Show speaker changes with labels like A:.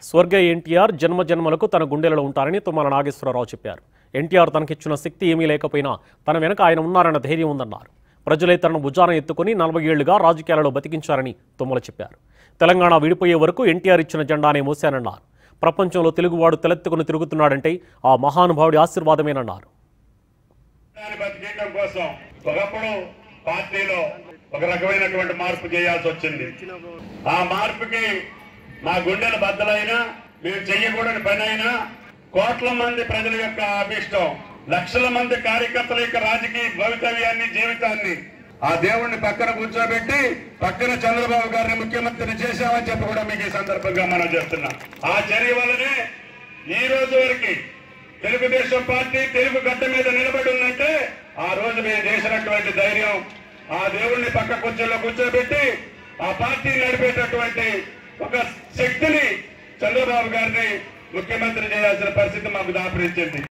A: స్వర్గీయ ఎన్టీఆర్ జన్మ జన్మలకు తన గుండెలలో ఉంటారని తుమ్మల నాగేశ్వరరావు చెప్పారు ఎన్టీఆర్ తనకిచ్చిన శక్తి ఏమీ లేకపోయినా తన వెనక ఆయన ఉన్నారన్న ధైర్యం ఉందన్నారు ప్రజలే తనను భుజాన ఎత్తుకుని నలభై ఏళ్లుగా రాజకీయాలలో బతికించారని తుమ్మల చెప్పారు తెలంగాణ విడిపోయే వరకు ఎన్టీఆర్ ఇచ్చిన జెండానే మోశానన్నారు ప్రపంచంలో తెలుగువాడు తలెత్తుకుని తిరుగుతున్నాడంటే ఆ మహానుభావుడి ఆశీర్వాదమేనన్నారు
B: దాన్ని బతికేయడం కోసం ఒకప్పుడు పార్టీలో ఒక రకమైనటువంటి మార్పు చేయాల్సి వచ్చింది ఆ మార్పుకి మా గుండెలు బద్దలైనా మేము చెయ్యకూడని పని అయినా కోట్ల మంది ప్రజల యొక్క అభిష్టం లక్షల మంది కార్యకర్తల యొక్క రాజకీయ భవితవ్యాన్ని జీవితాన్ని ఆ దేవుణ్ణి పక్కన కూర్చోబెట్టి పక్కన చంద్రబాబు గారిని ముఖ్యమంత్రిని చేశామని చెప్పి కూడా మీకు ఈ సందర్భంగా మనం చెప్తున్నాం ఆ చర్య వల్లనే ఈ రోజు వరకు తెలుగుదేశం పార్టీ తెలుగు గడ్డ మీద నిలబడి ఉందంటే ఆ రోజు మేము చేసినటువంటి ధైర్యం ఆ దేవుణ్ణి పక్క కుర్చీలో కూర్చోబెట్టి ఆ పార్టీ నడిపేటటువంటి ఒక శక్తిని చంద్రబాబు గారిని ముఖ్యమంత్రి చేయాల్సిన పరిస్థితి మాకు దాపరించింది